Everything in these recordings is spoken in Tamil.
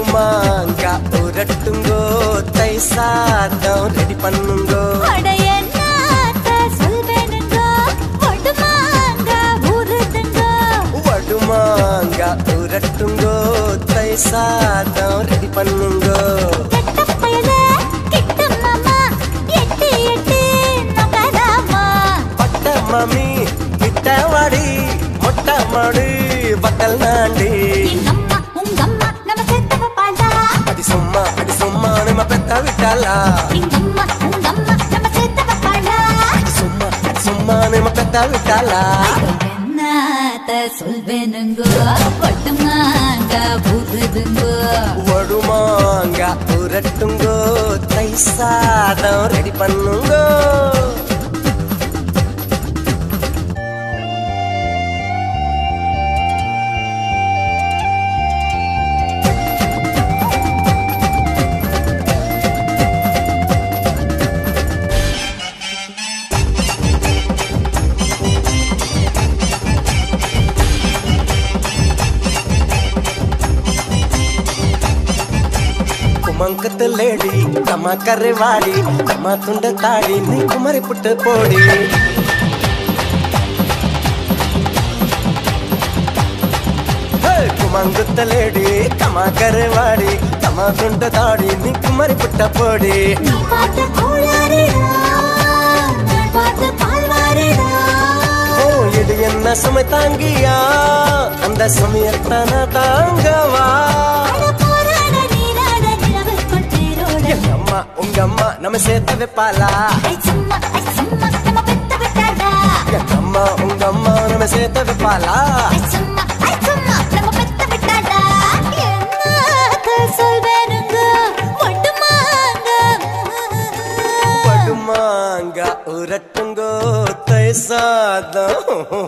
வடுமாங்க உரட்டுங்கோ தை சாதம் ரெடி பண்ணுங்கோ அட என்னாத்த சொல்வேனுங்க ஒடுமாங்க ஊறுதுங்க வடுமாங்க உரட்டுங்கோ தை சாதம் ரெடி பண்ணுங்கோ கெட்ட பயல கிட்ட மாமா எட்டு எட்டு நகராமா பட்ட மாமி கிட்ட வாடி மொட்டை மாடு பத்தல் நாண்டி எங்கம்மா உங்கம்மா நம்ம சேர்த்தவ பாடா அடி சும்மா அடி சும்மா நம்ம பெத்த விட்டாளா எங்கம்மா உங்கம்மா நம்ம சேர்த்தவ பாடா அடி சும்மா அடி சும்மா நம்ம பெத்த விட்டாளா என்னத்த சொல்வேனுங்க ஒடுமாங்க ஊறுதுங்க வடுமாங்க உரட்டுங்கோ தை சாதம் ரெடி பண்ணுங்கோ ಕುಮಂಕದ ಲೇಡಿ ತಮ್ಮ ಕರೆವಾಡಿ ತಮ್ಮ ತುಂಡ ತಾಡಿ ನೀ ಕುಮರಿ ಪುಟ್ಟ ಪೋಡಿ ಹೇ, ಕುಮಂಕದ ಲೇಡಿ ತಮ್ಮ ಕರೆವಾಡಿ ತಮ್ಮ ತುಂಡ ತಾಡಿ ನೀ ಕುಮರಿ ಪುಟ್ಟ ಪೋಡಿ நீ பார்த்த கோளாறுடா நான் பார்த்த பால்வாறுடா ஓ இது என்ன சுமை தாங்கியா அந்த சுமையத்தான தாங்கவா அட போராட நீராட நிலவுக்குள் தேரோட எங்க அம்மா உங்க அம்மா நம்ம சேர்த்து வைப்பாளா ஐ சும்மா ஐ சும்மா நம்ம பெத்த விட்டாடா எங்க அம்மா உங்க அம்மா நம்ம சேர்த்து வைப்பாளா ஐ சும்மா ஐ சும்மா நம்ம பெத்த விட்டாடா என்னத்த சொல்வேனுங்க ஒட்டுமாங்க படுமாங்க உரட்டுங்கோ தை சாதம்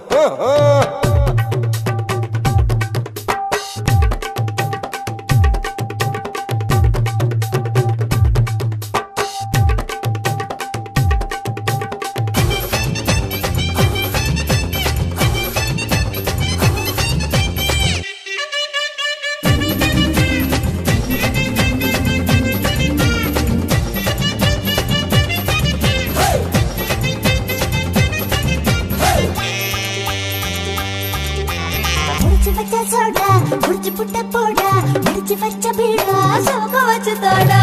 முடிச்சு வச்ச சோடா முடிச்சு புட்ட போடா முடிச்சு வச்ச பீடா சோக வச்சு தோடா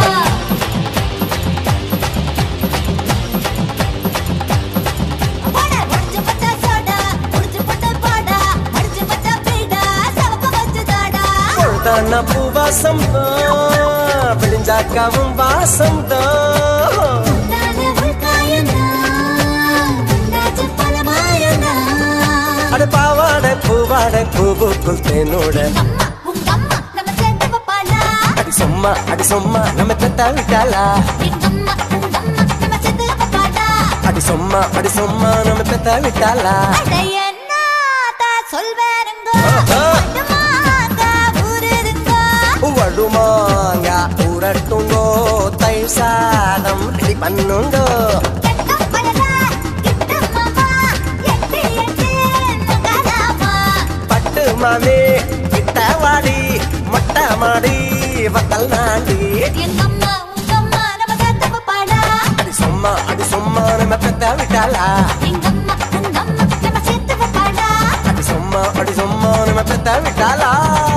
போடா, முடிச்சு வச்ச சோடா, முடிச்சு புட்ட போடா, முடிச்சு வச்ச பீடா, சோக வச்சு தோடா. பொழுதான பூவாசம் தான் விடிஞ்சாக்காவும் வாசம் தான் உன்னால உள்காயம்தான், உன்னாச்சு பல மாயம்தான். அட பாவாட பூவாட பூவுக்குள் தேனோட அம்மா, உங்க அம்மா நம்ம சேர்த்து வைப்பாளா? அடி சும்மா அடி சும்மா நம்ம தத்தா விட்டாளா எங்க அம்மா, உங்க அம்மா நம்ம சேர்த்து வைப்பாளா? அடி சும்மா அடி சும்மா நம்ம தத்தா விட்டாளா அட என்னத்த சொல்வேனுங்க, ஆஹா. ஒட்டுமாங்க ஊறுதுங்க. வடுமாங்க உரட்டுங்கோ தை சாதம் ரெடி பண்ணுங்கோ கெட்ட பயலா, கிட்ட மாமா, எட்டு எட்டு நகராமா. பட்டு மாமி கிட்ட வாடி மொட்டை மாடி வத்தல் நாண்டி எங்க அம்மா, உங்க அம்மா நம்ம சேர்த்து வைப்பாளா? அடி சும்மா அடி சும்மா நம்ம பெத்த விட்டாளா எங்க அம்மா, உங்க அம்மா நம்ம சேர்த்து வைப்பாளா? அடி சும்மா அடி சும்மா நம்ம பெத்த விட்டாளா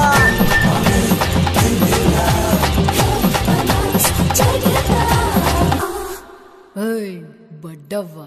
ஏய் பட்டவா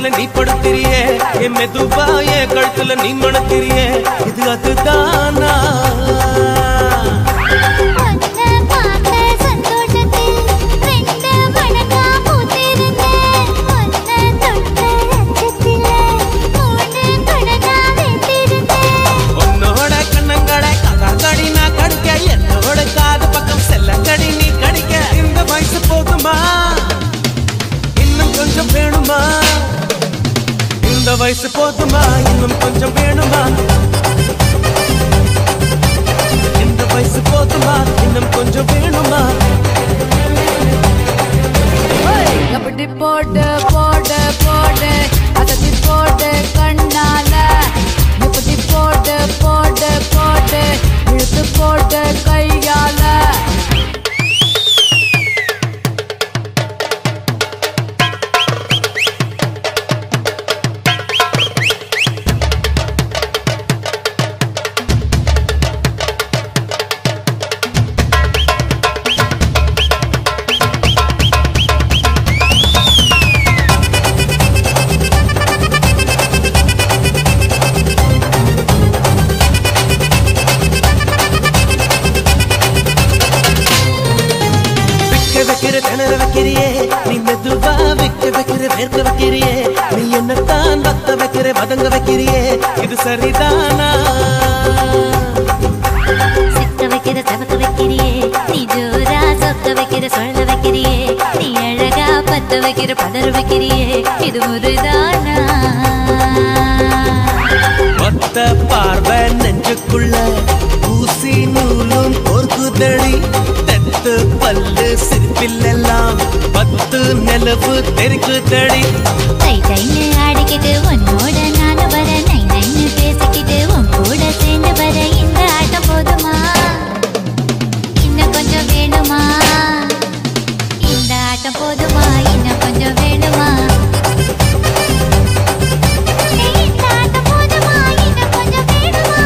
நீ படுத்திரியே என் மெதுவா என் கழுத்துல நீ மணத்திரியே இது அதுதானா ஒன்ன பார்த்த சந்தோஷத்தில் ரெண்டு மடங்கா பூத்திருந்தேன் ஒன்ன தொட்ட லட்சத்திலே மூணு தொடங்கா வெட்டிருந்தேன் உன்னோட கண்ணங்கடை கடி நான் கடிக்க என்னோட காது பக்கம் செல்லங்கடி நீ கடிக்க இந்த வயசு போதுமா இன்னும் கொஞ்சம் வேணுமா இந்த வயசு போதுமா இன்னும் கொஞ்சம் வேணுமா இந்த வயசு போதுமா இன்னும் கொஞ்சம் வேணுமா எப்படி போடு போடு போடு அதட்டி போடு கண்ணால எப்படி போடு போடு போடு இழுத்து போடு கையால விக்க வைக்கிற திணற வைக்கிறியே நீ மெதுவா விக்க வைக்கிற வேர்க்க வைக்கிறியே நீ என்னத்தான் வத்த வைக்கிற வதங்க வைக்கிறியே இது சரிதானா சிக்க வைக்கிற சவக்க வைக்கிறியே நீ ஜோரா சொக்க வைக்கிற சொல்ல வைக்கிறியே நீ அழகா பத்த வைக்கிற பதற வைக்கிறியே இது முருதானா ஒத்த பார்வை நெஞ்சுக்குள்ள ஊசி நூலும் பொறுக்குதடி தெத்து பல்லு சிரிப்பிலெல்லாம் பத்து நிலவு தெரிக்குதடி தை தைன்னு ஆடிக்கிட்டு உன்னோட நானும் வர நை நைன்னு பேசிக்கிட்டு உன் கூட சேர்ந்து வர இந்த ஆட்டம் போதுமா இன்னும் கொஞ்சம் வேணுமா இந்த ஆட்டம் போதுமா இன்னும் கொஞ்சம் வேணுமா ஏய், இந்த ஆட்டம் போதுமா இன்னும் கொஞ்சம் வேணுமா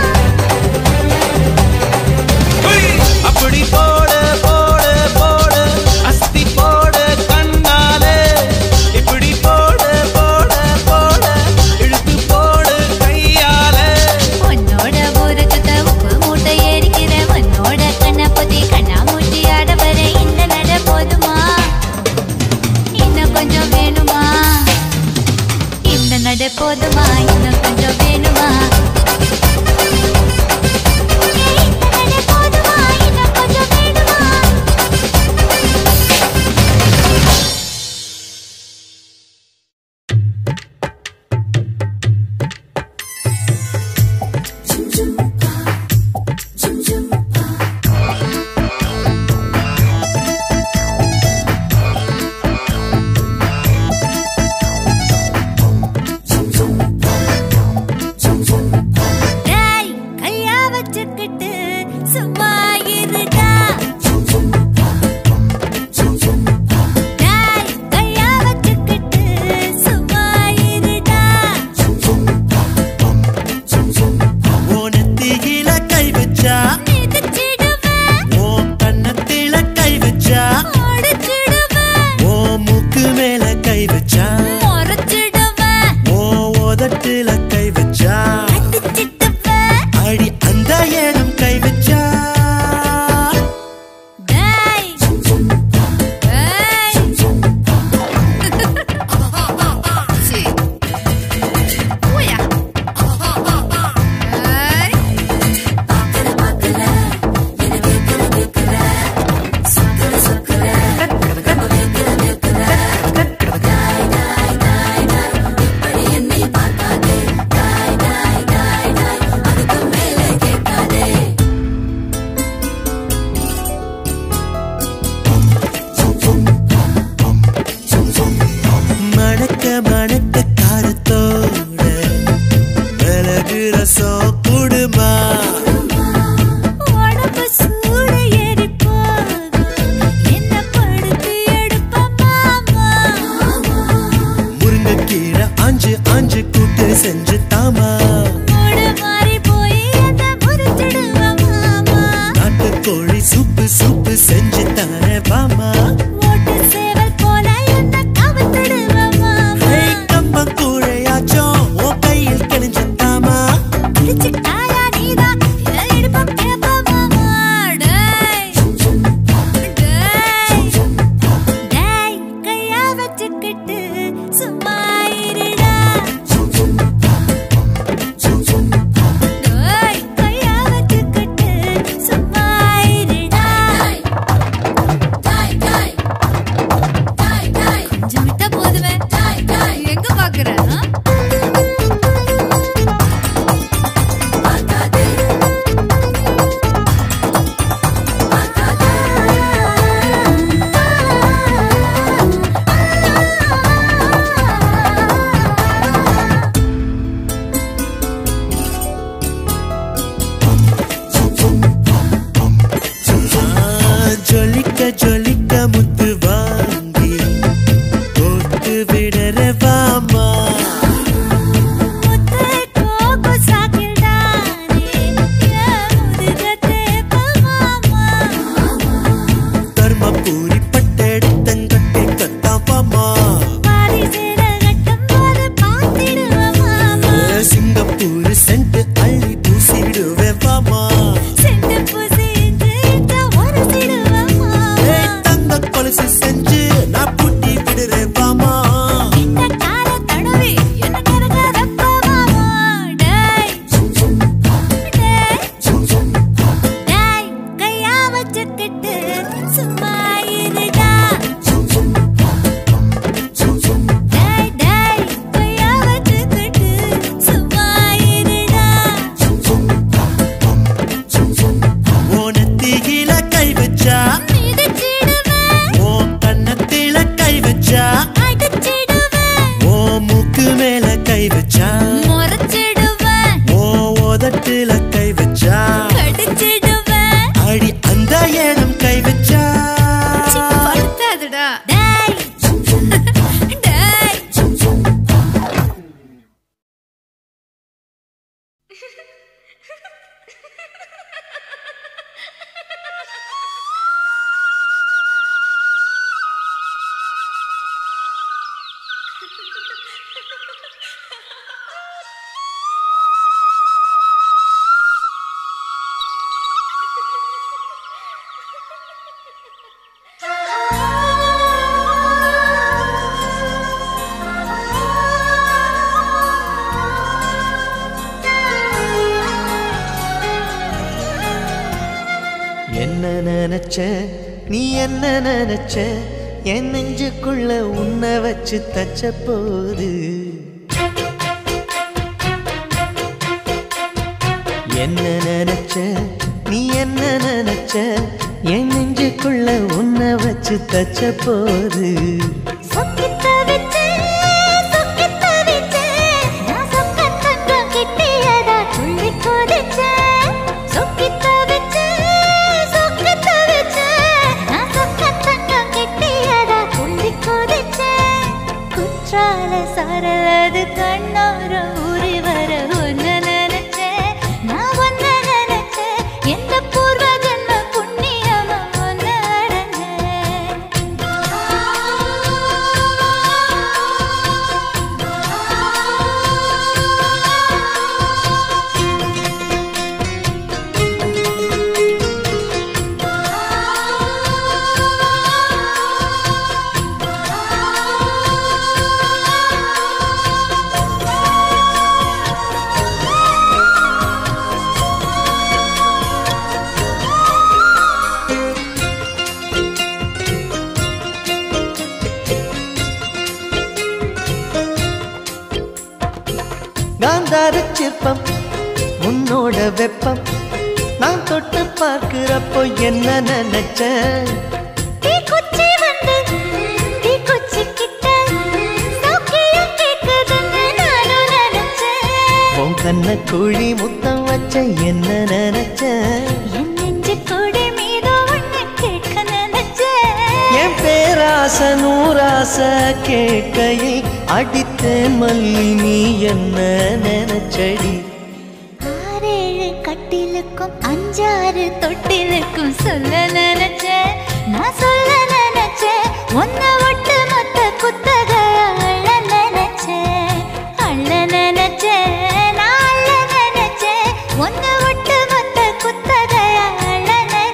அப்படி போடு போடு போடு அஸ்தி போடு கண்ணாலே இப்படி போடு போடு போடு இழுத்து போடு கையாலே உன்னோட ஊருக்கு உப்பு மூட்டை ஏறிக்கிற உன்னோட கண்ணை பொத்தி கண்ணா மூட்டி ஆட வர இந்த நட போதுமா இன்னும் கொஞ்சம் வேணுமா இந்த நட போதுமா இன்னும் கொஞ்சம் வேணுமா ஏய், இந்த நட போதுமா இன்னும் கொஞ்சம் வேணுமா டேய் கையா வச்சுக்கிட்டு சும்மா இருடா டேய் கையா வச்சுக்கிட்டு சும்மா இருடா ஓனத்தியில கை வச்சா மிதிச்சிடுவேன் ஓ கண்ணத்தில கை வச்சா ஓடிச்சிடுவேன் ஓ மூக்கு மேல கை வச்சா முறைச்சிடுவேன் ஓ உதட்டுல கை வச்சா அடிச்சிடுவேன் அடி அந்த ஏனம் கை வச்சா டேய் டேய் சி ஓயா டேய் மணக்க மணக்க காரத்தோட மிளகு ரசம் குடுமா உடம்பு சூடு ஏறி போகும் என்ன படுத்து எடுப்ப மாமா முருங்கைக்கீரை அஞ்சு அஞ்சு கூட்டு செஞ்சு தாமா மூடு மாறி போய் அந்த முறிச்சிடுவ மாமா நாட்டுக்கோழி சூப்பு சூப்பு செஞ்சு தர பாமா ஓட்டு சேவல் போல என்ன கவுத்திடுவ மாமா ஹே, கம்ம கூட ஜொலிக்க ஜொலிக்க முத்து வாங்கி போட்டு விடற வாமா தர்மபுரி பட்டெடுத்தங்கட்டி கத்தாப்பாமா சிங்கப்பூர் சென்ட் அள்ளி பூசிடுவேன் வாமா ஏய், தங்க கொலுசு செஞ்சு நான் பூட்டி விடுறேன் வாமா சும்மா இருடா டேய் டேய் கையா வச்சுக்கிட்டு சும்மா இருடா ஓனத்திகில கை வச்சா மிதிச்சிடுவேன் ஓ கண்ணத்தில கை வச்சா அடிச்சிடுவேன் ஓ மூக்கு மேல கை வச்சா முறைச்சிடுவேன் ஓ உதட்டுல கை வச்சா கடிச்சிடுவேன் அடி அந்த இடம் கை வச்சா படுத்தாதுடா டேய் டேய் என்ன நினைச்ச நீ என்ன நினைச்ச என் நெஞ்சுக்குள்ள உன்னை வச்சு தச்ச போது என்ன நினைச்ச நீ என்ன நினைச்ச என் நெஞ்சுக்குள்ள உன்னை வச்சு தச்ச போது சொக்கித்த வச்சு சொக்கித்த வச்சு நான் சொக்க தங்கம் கிட்டியதா துள்ளி கொதிச்சேன் சொக்கித்த வச்சு சொக்கித்த வச்சு நான் சொக்க தங்கம் கிட்டியதா துள்ளி கொதிச்சேன் குற்றால சரலது கண்ணோர ஊறி வர ஒன்னு நினைச்சேன் நான் ஒன்னு நினைச்சேன் எந்த பூர்வ ஜன்ம புண்ணியமா ஒன்னு அடைஞ்சேன் காந்தார சிற்பம் உன்னோட வெப்பம் நான் தொட்டு பார்க்கிறப்போ என்ன நினைச்சேன் தீக்குச்சி வந்து தீக்குச்சிக்கிட்ட சௌக்கியம் கேக்குதுன்னு நானும் நினைச்சேன். உன் கண்ண குழி முத்தம் வச்ச என்ன நினைச்சேன் என் நெஞ்சு கொடி மீது ஒண்ணு கேட்க நினைச்சேன். என் பேராச நூராச கேட்கையை அடித்தேன் மல்லி நீ என்ன நினைச்சடி ஆறேழு கட்டிலுக்கும் அஞ்சாறு தொட்டிலுக்கும் சொல்ல நினைச்சேன் நான் சொல்ல நினைச்சேன் உன்னை ஒட்டு மொத்த குத்தக அள்ள நினைச்சேன் அள்ள நினைச்சேன் நான் அள்ள நினைச்சேன் உன்னை ஒட்டு மொத்த குத்தக அள்ள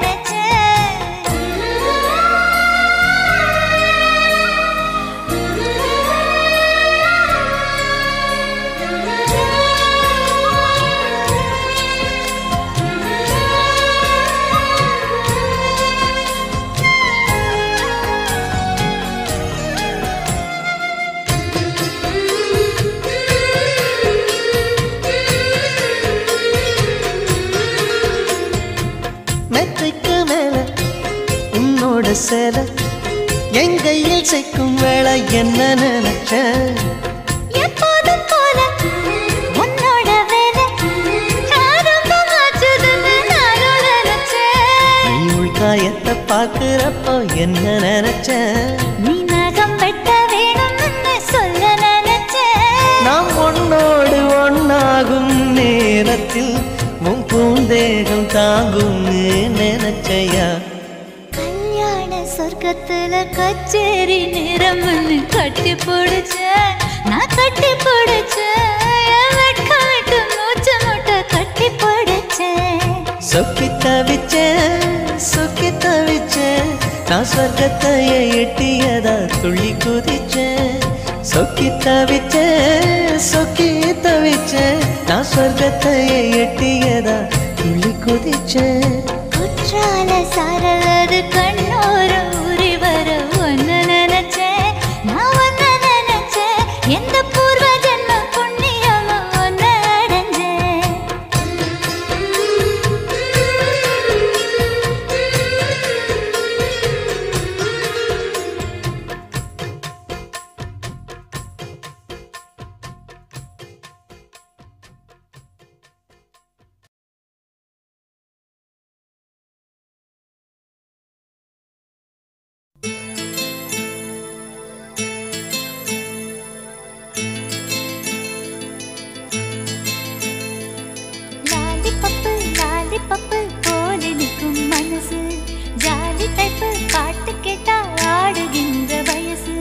மெத்தைக்கு மேல உன்னோட சேலை என் கையில் சேர்க்கும் வேலை என்ன நினைச்ச எப்போதும் போல உன்னோட வேலை ஆரம்பமாச்சுதுன்னு நானும் நினைச்சேன் நீ உள்கா காயத்தை பார்க்கிறப்போ என்ன நினைச்ச நீ நகம் வெட்ட வேணும்னு சொல்ல நினைச்சேன் நாம் ஒன்னோடு ஒன்னாகும் நேரத்தில் உன் பூந்தேகம் தாங்கும்னு நினைச்சையா கல்யாண சொர்க்கத்துல கச்சேரி நேரம்னு கட்டி பிடிச்ச நான் கட்டி பிடிச்சேன் என் வெட்கம் விட்டு மூச்சு முட்டை கட்டி பிடிச்சேன் சொக்கி தவிச்சேன் சொக்கி தவிச்சேன் நான் சொர்க்கத்தையே எட்டியதா துள்ளி குதிச்சேன் சொக்கி தவிச்சேன் சொக்கி தவிச்சேன் நான் சொர்க்கத்தையே எட்டியதா துள்ளி குதிச்சேன் குற்றால சாரலது கண்ணோர ஊறி வர ஒன்னு நினைச்சேன் நான் ஒன்னு நினைச்சேன் எந்த பூர்வ ஜென்ம புண்ணியமா ஒன்னு அடைஞ்சேன் லாலிபப்பு லாலிபப்பு போல நிற்கும் மனசு ஜாலி டைப்பு பாட்டு கேட்டா ஆடுகின்ற வயசு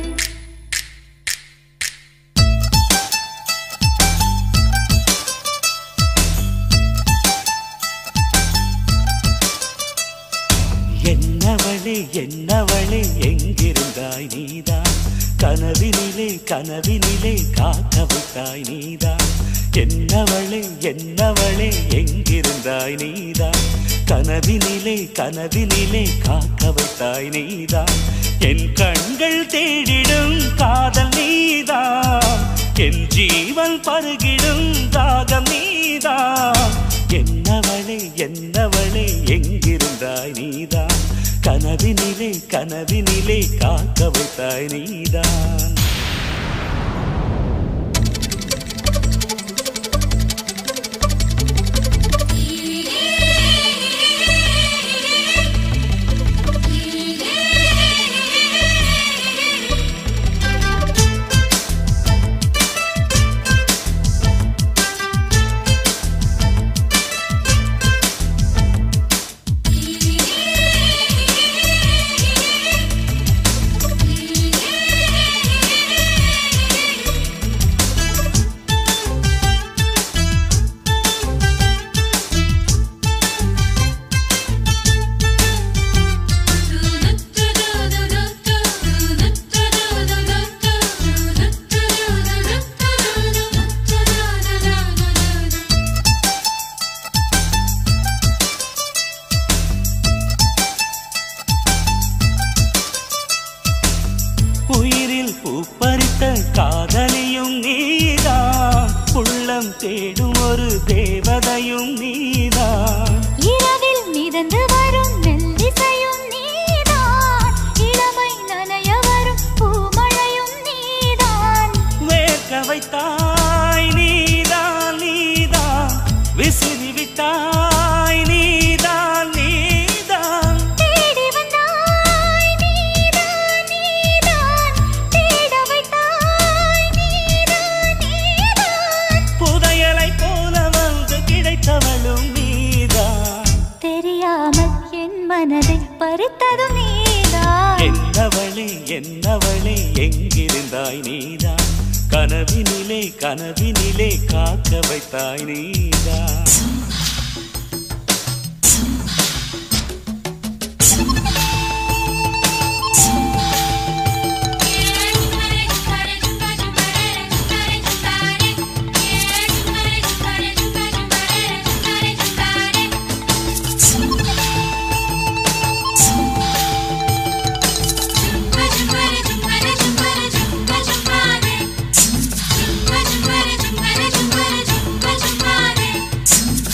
என்னவளே என்னவளே எங்கிருந்தாய் நீதான் கனவினிலே கனவினிலே காக்க வைத்தாய் நீதான் என்னவளே என்னவளே எங்கிருந்தாய் நீதான் கனவினிலே கனவினிலே காக்க வைத்தாய் நீதான் என் கண்கள் தேடிடும் காதல் நீதான் என் ஜீவன் பருகிடும் தாகம் நீதான் என்னவளே என்னவளே எங்கிருந்தாய் நீதான் கனவினிலே கனவினிலே காக்க வைத்தாய் நீதான் உயிரில் பூப்பறித்த காதலியும் நீதான் உள்ளம் தேடும் ஒரு தேவதையும் நீதான் இரவில் மிதந்து வரும் மெல்லிசையும் நீதான் இளமை நனைய வரும் பூமழையும் நீதான் வேர்க்க வைத்தாய் நீதான் நீதான் விசிறி விட்டாய் நீதான் நீதான் தேடி வந்தாய் நீதான் நீதான் தேட வைத்தாய் நீதான் நீதான் புதையலை போல வந்து கிடைத்தவளும் நீதான் தெரியாமல் என் மனதை பறித்ததும் நீதான் என்னவளே என்னவளே எங்கிருந்தாய் நீதான் கனவினிலே கனவினிலே காக்க வைத்தாய் நீதான் Thank you.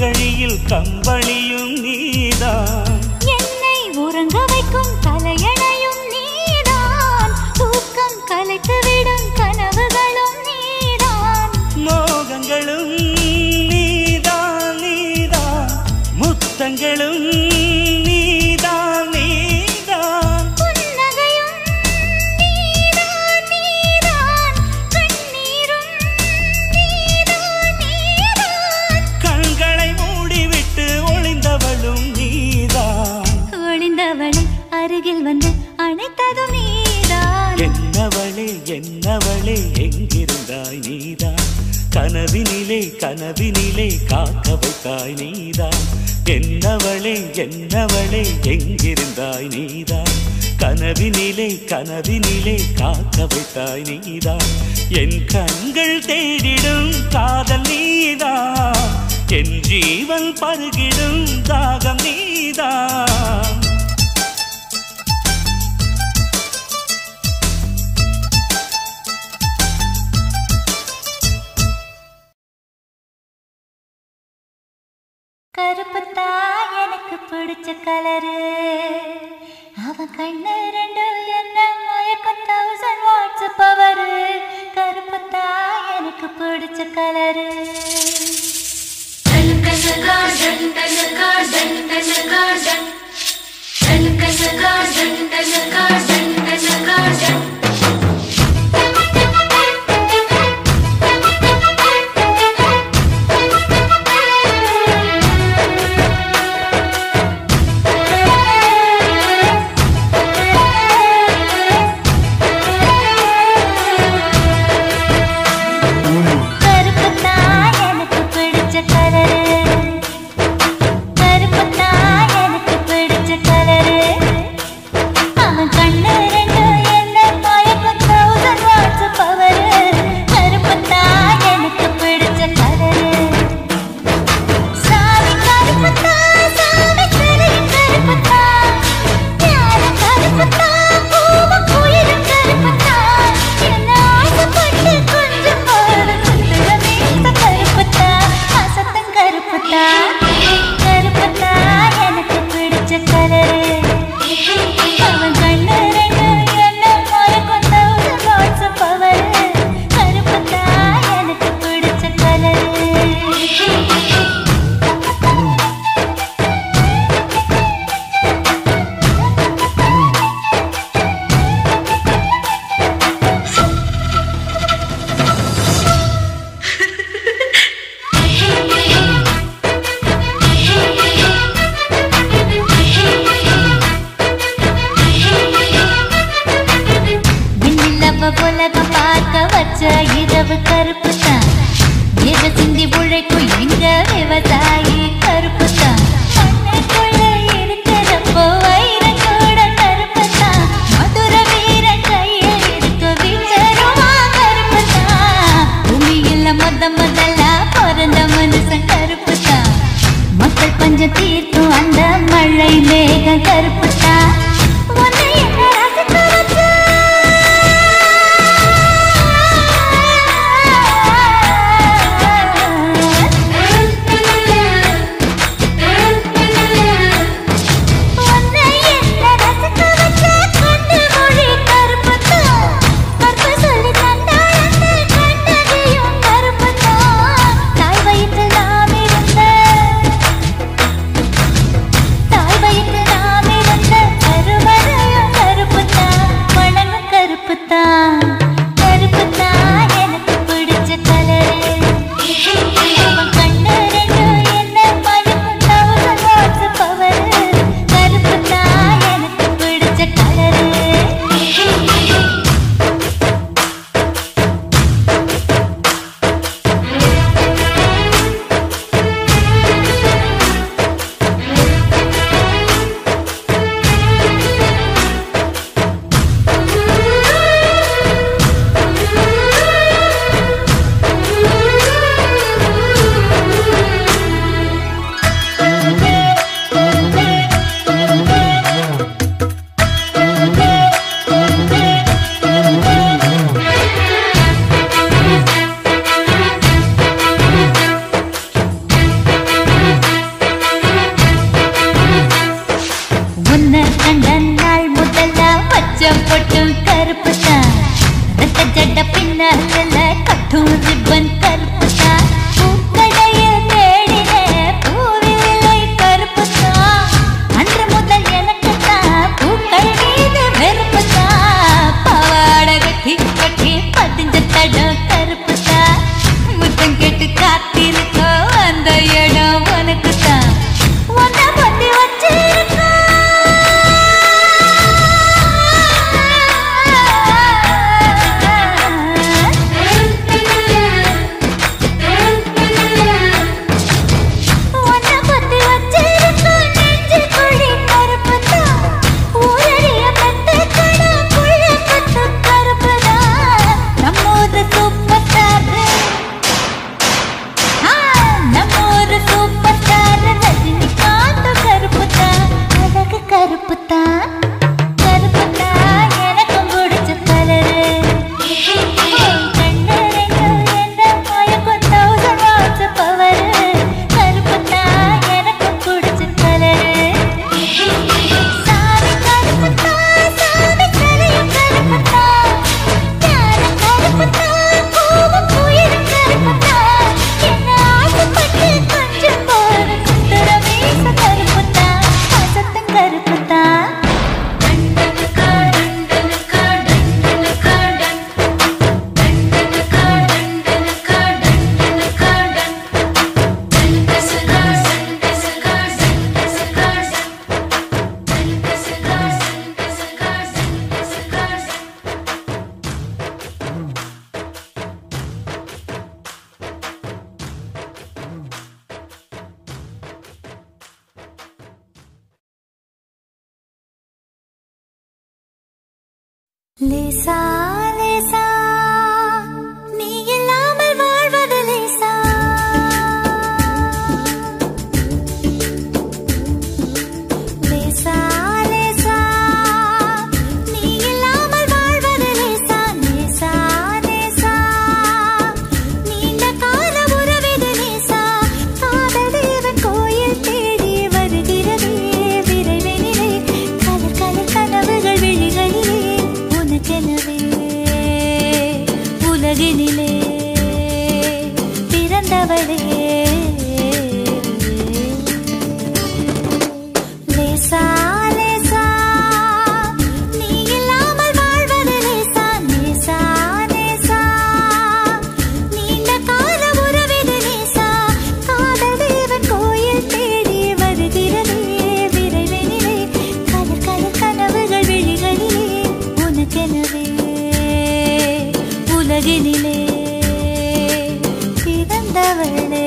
சுண்டழியில் கம்பளியும் நீதான் என்னை உறங்க வைக்கும் தலையணையும் நீதான் தூக்கம் கலைத்துவிடும் கனவுகளும் நீதான் மோகங்களும் நீதான் நீதான் முத்தங்களும் நீதான் நீதான் புன்னகையும் நீதான் நீதான் கண்ணீரும் நீதான் நீதான் கண்களை மூடிவிட்டு ஒளிந்தவளும் நீதான் ஒளிந்தவளை அருகில் வந்து அணைத்ததும் நீதான் என்னவளே என்னவளே எங்கிருந்தாய் நீதான் கனவினிலே கனவினிலே காக்க வைத்தாய் நீதான் என்னவளே என்னவளே எங்கிருந்தாய் நீதான் கனவினிலே கனவினிலே காக்க வைத்தாய் நீதான் என் கண்கள் தேடிடும் காதல் நீதான் என் ஜீவன் பருகிடும் தாகம் நீதான் கருப்புத்தா எனக்கு பிடிச்ச கலரு அவன் கண்ணு ரெண்டு என்ன மயக்கம் தௌசண்ட் வாட்ஸ் பவரு கருப்புத்தா எனக்கு பிடிச்ச கலரு கருப்புத்தா எனக்கு பிடிச்ச கலரு கருப்புத்தா எனக்கு பிடிச்ச கலரு அவன் கண்ணு ரெண்டு என்ன மயக்கம் தௌசண்ட் வாட்ஸ் பவரு கருப்புத்தா எனக்கு பிடிச்ச கலரு சாமி கருப்புத்தா சாமி சிலையும் கருப்புத்தா யாரு கருப்புத்தா பூவ குயிலும் கருப்புத்தா என்ன ஆசைப்பட்டு கொஞ்சம் போல சுத்துற மீச கருப்புத்தா அசத்தம் கருப்புத்தா கருப்புத்தா எனக்கு பிடிச்ச கலரு அவன் கண்ணு ரெண்டு என்ன மயக்கம் தௌசண்ட் வாட்ஸ் பவரு கருப்புத்தா எனக்கு பிடிச்ச கலரு விண்ணிலவ உலகம் பார்க்க வச்ச இரவு கருப்பு தான் வேக சிந்தி உழைக்கும் எங்க விவசாயி கருப்பு தான் மண்ணுக்குள்ள இருக்கிறப்போ வைரம் கூட கருப்பு தான் மதுர வீரன் கையில் இருக்க வீச்சருவா கருப்பு தான் பூமியில முத முதல்ல பிறந்த மனுஷன் கருப்பு தான் மக்கள் பஞ்சம் தீர்க்கும் அந்த மழை மேகம் கருப்பு தான் உன்னை என்ன ரசிக்க வச்ச உன்னை என்ன ரசிக்க வச்ச கண்ணு மொழி கருப்புத்தான் கற்பு சொல்லி தந்தாழந்த கண்ணகியும் கருப்புத்தான் தாய் வயிற்றில் நாம் இருந்த தாய் வயிற்றில் நாம் இருந்த லேசா லேசா நீ இல்லாமல் வாழ்வது லேசா லேசா லேசா நீ இல்லாமல் வாழ்வது லேசா லேசா லேசா நீண்ட கால உறவிது லேசா காதல் தேவன் கோயில் தேடி வருகிறதே விரைவினிலே கலர் கலர் கனவுகள் விழிகளிலே உனக்கெனவே உலகினிலே பிறந்தவளே லேசா லேசா நீ இல்லாமல் வாழ்வது லேசா லேசா லேசா நீண்ட கால உறவிது லேசா காதல் தேவன் கோயில் தேடி வருகிறதே விரைவினிலே கலர் கலர் கனவுகள் விழிகளிலே உனக்கெனவே உலகினிலே பிறந்தவளே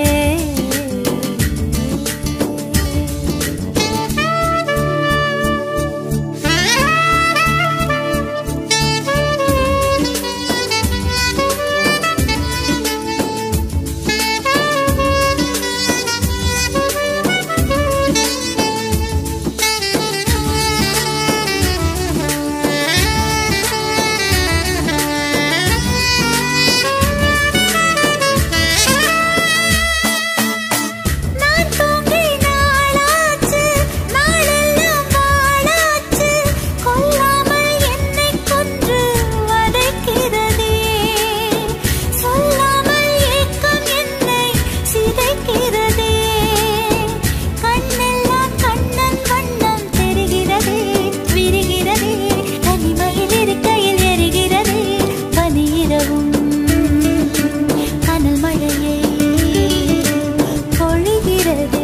நான் தூங்கி நாளாச்சு நாளெல்லாம் வாழாச்சு கொல்லாமல் என்னை கொன்று வதைக்கிறதே சொல்லாமல் ஏக்கம் என்னை சிதைக்கிறதே கண்ணெல்லாம் கண்ணன் வண்ணம் தெரிகிறதே விரிகிறதே தனிமையில் இருக்கையில் எரிகிறதே பனியிரவும் கனல் மழையை பொழிகிறதே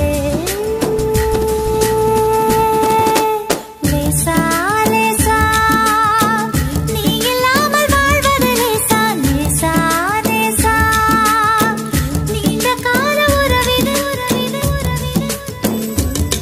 லேசா லேசா நீ இல்லாமல் வாழ்வது லேசா லேசா லேசா நீண்ட கால உறவிது உறவிது உறவிது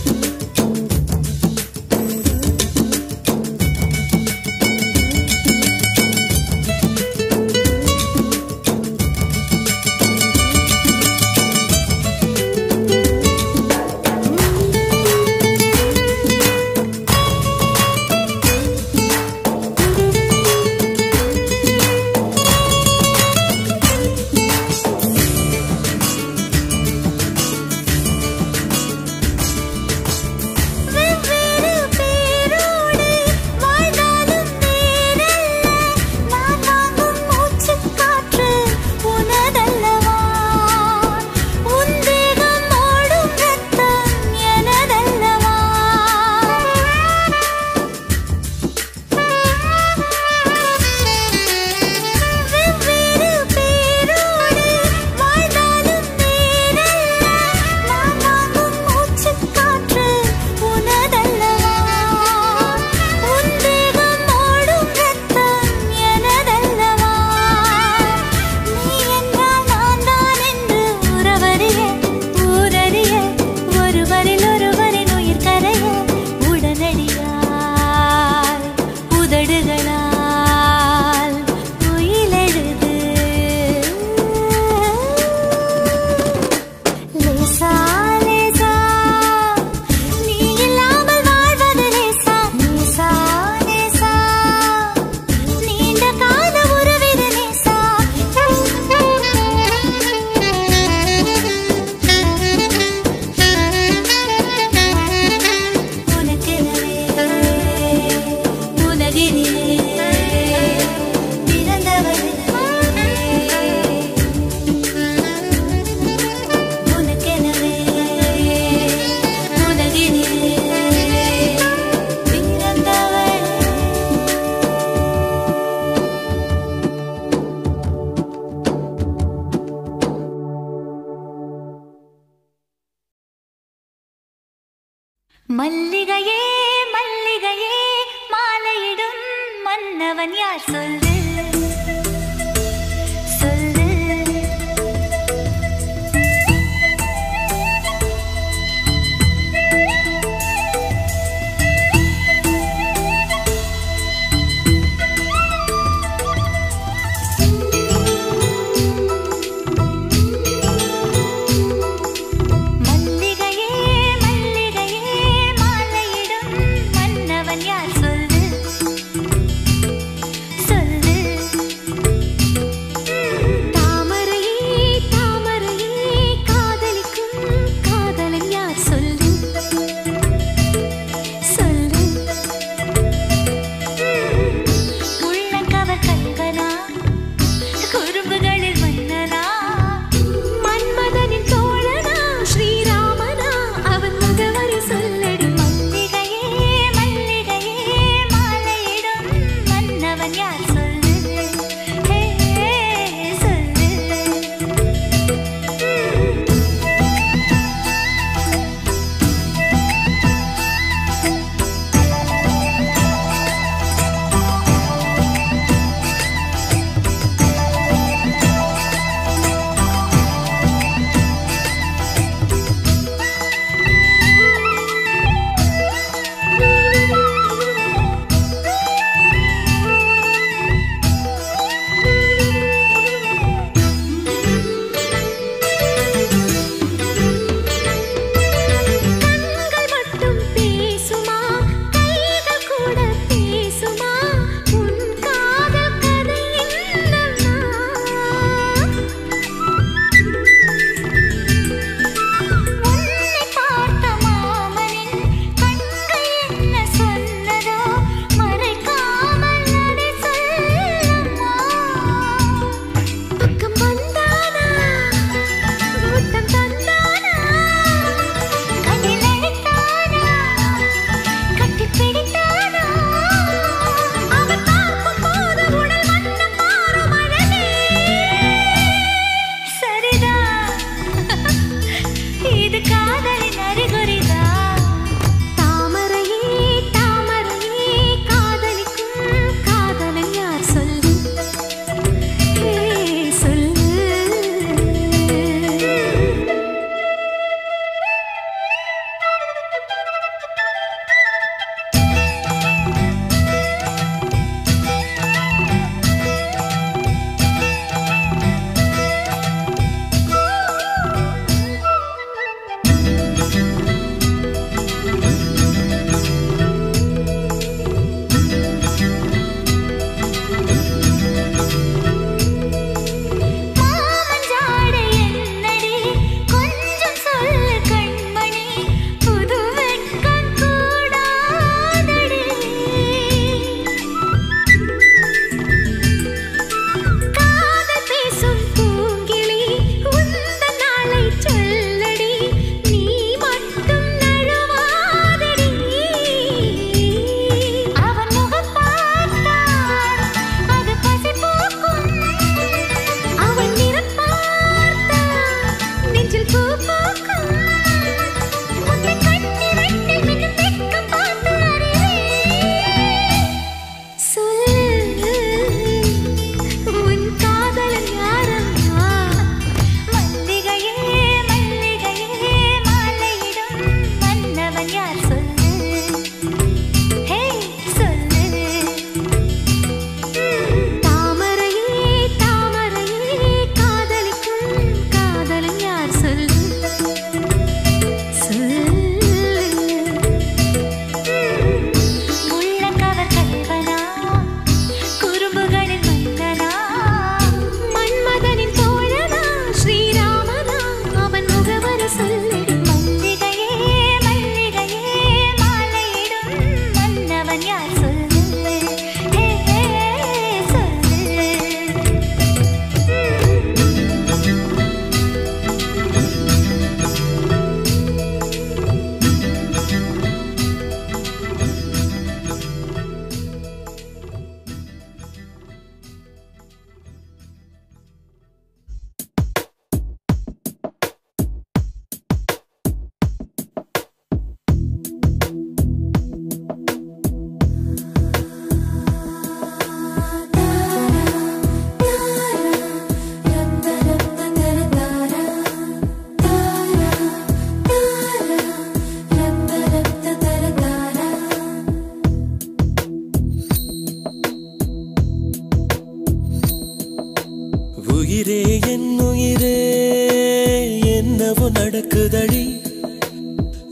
வெவ்வேறு பேரோடு வாழ்ந்தாலும் வேறல்ல நான் வாங்கும் மூச்சுக் காற்று உனதல்லவா உன் தேகம் ஓடும் ரத்தம் எனதல்லவா வெவ்வேறு பேரோடு வாழ்ந்தாலும் வேறல்ல நான் வாங்கும் மூச்சுக் காற்று உனதல்லவா உன் தேகம் ஓடும் ரத்தம் எனதல்லவா நீ என்றால் நான் தான் என்று உறவறிய ஊரறிய ஒருவரில் ஒருவரின் உயிர் கரைய உடனடியாய் உதடுகளால் உயிலெழுது லேசா லேசா நீ இல்லாமல் வாழ்வது லேசா லேசா லேசா நீண்ட கால உறவிது லேசா உனக்கெனவே உலகினிலே பிறந்தவளே உனக்கெனவே உலகினிலே பிறந்தவளே மல்லிகையே மல்லிகையே மாலையிடும் மன்னவன் யார் சொல்லு சொல்லு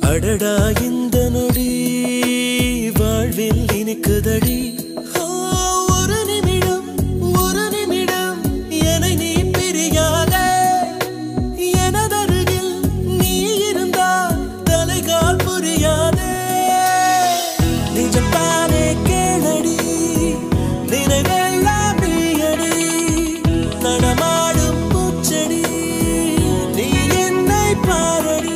அடடா இந்த நொடி வாழ்வில் இனிக்குதடி ஆ, ஒரு நிமிடம் ஒரு நிமிடம் என்னை நீ பிரியாதே எனதருகில் நீ இருந்தால் தலைகால் புரியாதே நிஜத்தானே கேளடி நினைவெல்லாம் நீயடி நடமாடும் பூச்செடி நீ என்னை பாரடி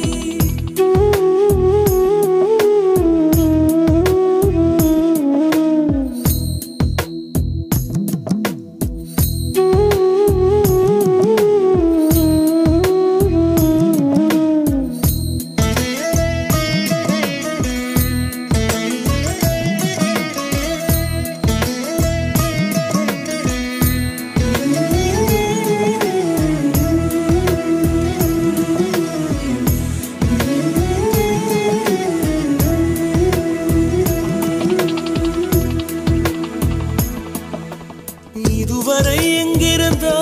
இதுவரை எங்கிருந்தோ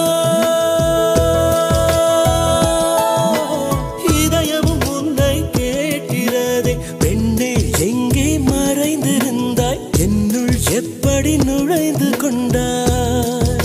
இதயமும் உன்னை கேட்கிறதே பெண்ணே எங்கே மறைந்திருந்தாய் என்னுள் எப்படி நுழைந்து கொண்டாய்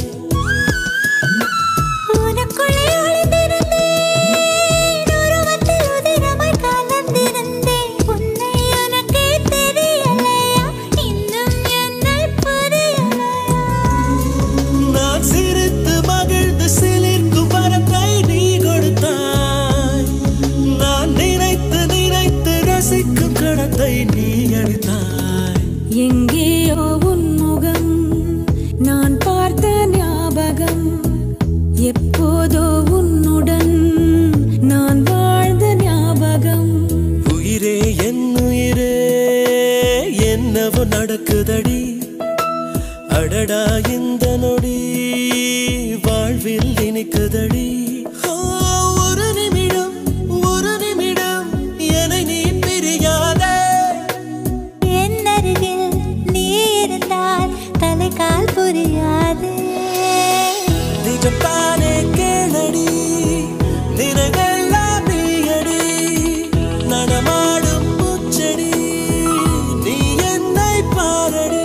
உனக்குள்ளே ஒளிந்திருந்தேன் உருவத்தில் உதிரமாய் கலந்திருந்தேன் உன்னை எனக்கே தெரியலையா இன்னும் என்னை புரியலையா நான் சிரித்து மகிழ்ந்து சிலிர்க்கும் வரத்தை நீ கொடுத்தாய் நான் நினைத்து நினைத்து ரசிக்கும் கடத்தை நீ அளித்தாய் எங்கேயோ உன் முகம் நான் பார்த்த ஞாபகம் எப்போதோ உன்னுடன் நான் வாழ்ந்த ஞாபகம் உயிரே என் உயிரே என்னவோ நடக்குதடி அடடா இந்த நொடி வாழ்வில் இனிக்குதடி ஆ, ஒரு நிமிடம் ஒரு நிமிடம் என்னை நீ பிரியாதே என் அருகில் நீ இருந்தால் தலைகால் புரியாது நிஜத்தானே கேளடி நினைவெல்லாம் நீயடி நடமாடும் பூச்செடி நீ என்னை பாரடி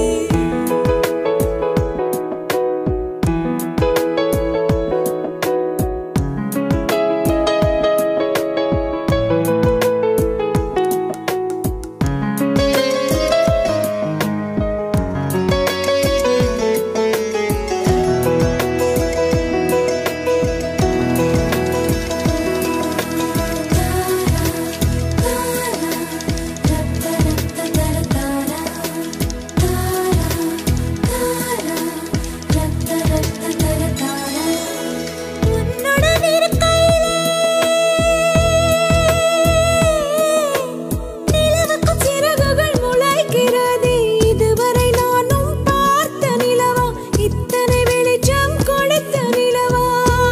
உன்னுடன் இருக்கையிலே நிலவுக்கும் சிறகுகள் முளைக்கிறது இதுவரை நானும் பார்த்த நிலவா இத்தனை வெளிச்சம் கொடுத்த நிலவா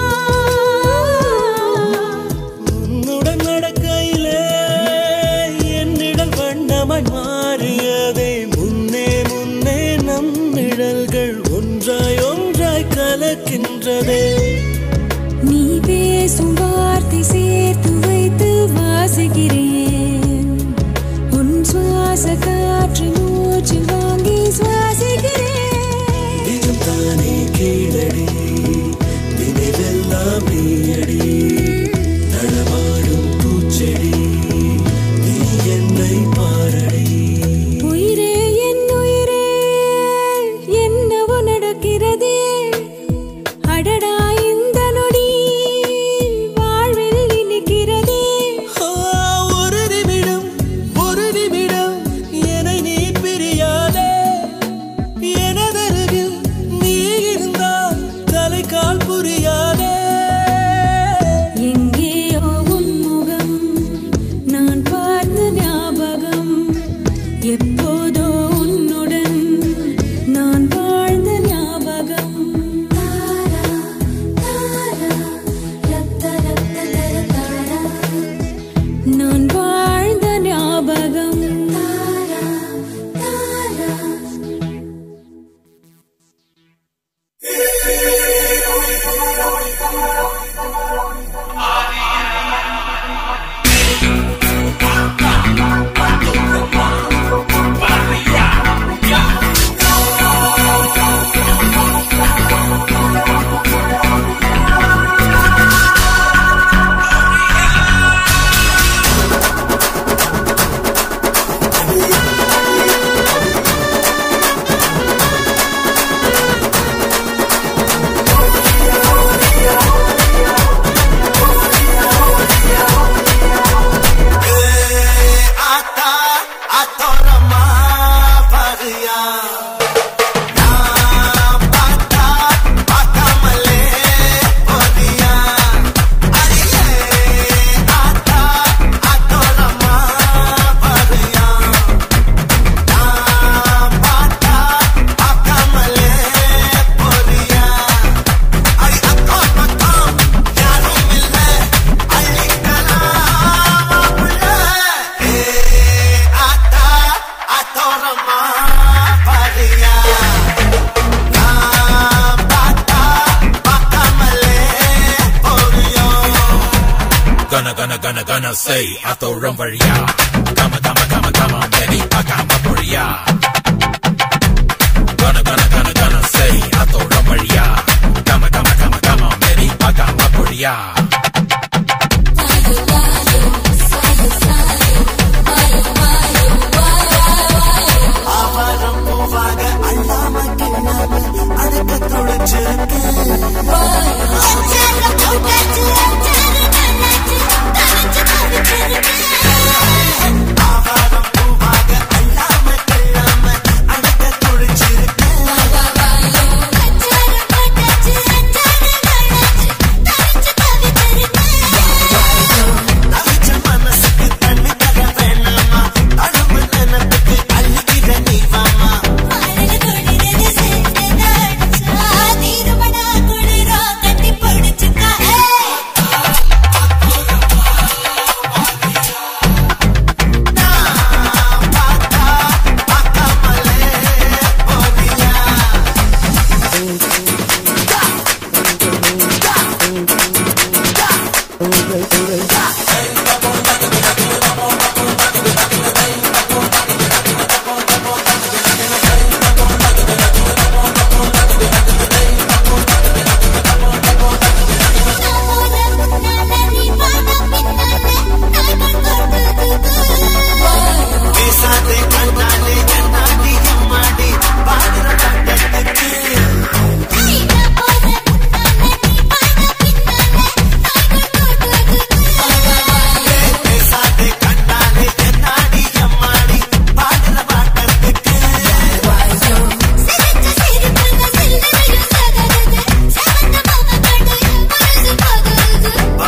உன்னுடன் நடக்கையிலே என்னிடல் வண்ணமாய் மாறியதே முன்னே முன்னே நம் நிழல்கள் ஒன்றாய் ஒன்றாய் கலக்கின்றதே நீ பேசும் வார்த்தை சேர்த்து வைத்து வாசிக்கிறேன் உன் சுவாச காற்று மூச்சு வாங்கி சுவாசிக்கிறேன் நிஜம் தானே கீழடி நினைவெல்லாம் நீயடி நடமாடும் பூச்செடி நீ என்னை பாரடி உயிரே என் உயிரே என்னவோ நடக்கிறதே அடடா இந்த நொடி வாழ்வில் இனிக்கிறதே ஆ, ஒரு நிமிடம் ஒரு நிமிடம் என்னை நீ பிரியாதே எனதருகில் நீ இருந்தால் தலைகால் புரியாதே எங்கேயோ உன் முகம் நான் பார்த்த ஞாபகம் எப்போதோ உன்னுடன் நான் வாழ்ந்த ஞாபகம் நான் வாழ்ந்த ஞாபகம் ஆ gonna, gonna, gonna, gonna say அத்தோரம் வழியா Come on, come on, come on, come on, baby பார்க்காம பொழியா Gonna, gonna, gonna, gonna say அத்தோரம் வழியா Come on, come on, come on, come on, baby பார்க்காம பொழியா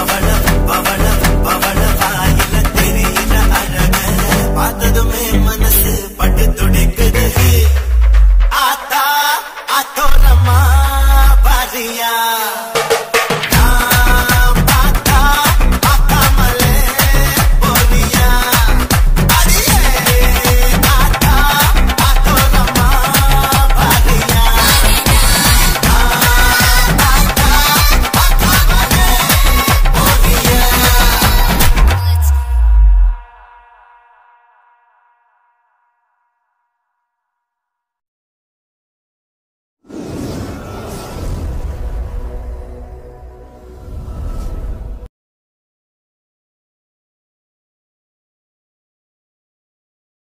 பார்த்ததுமே மனசு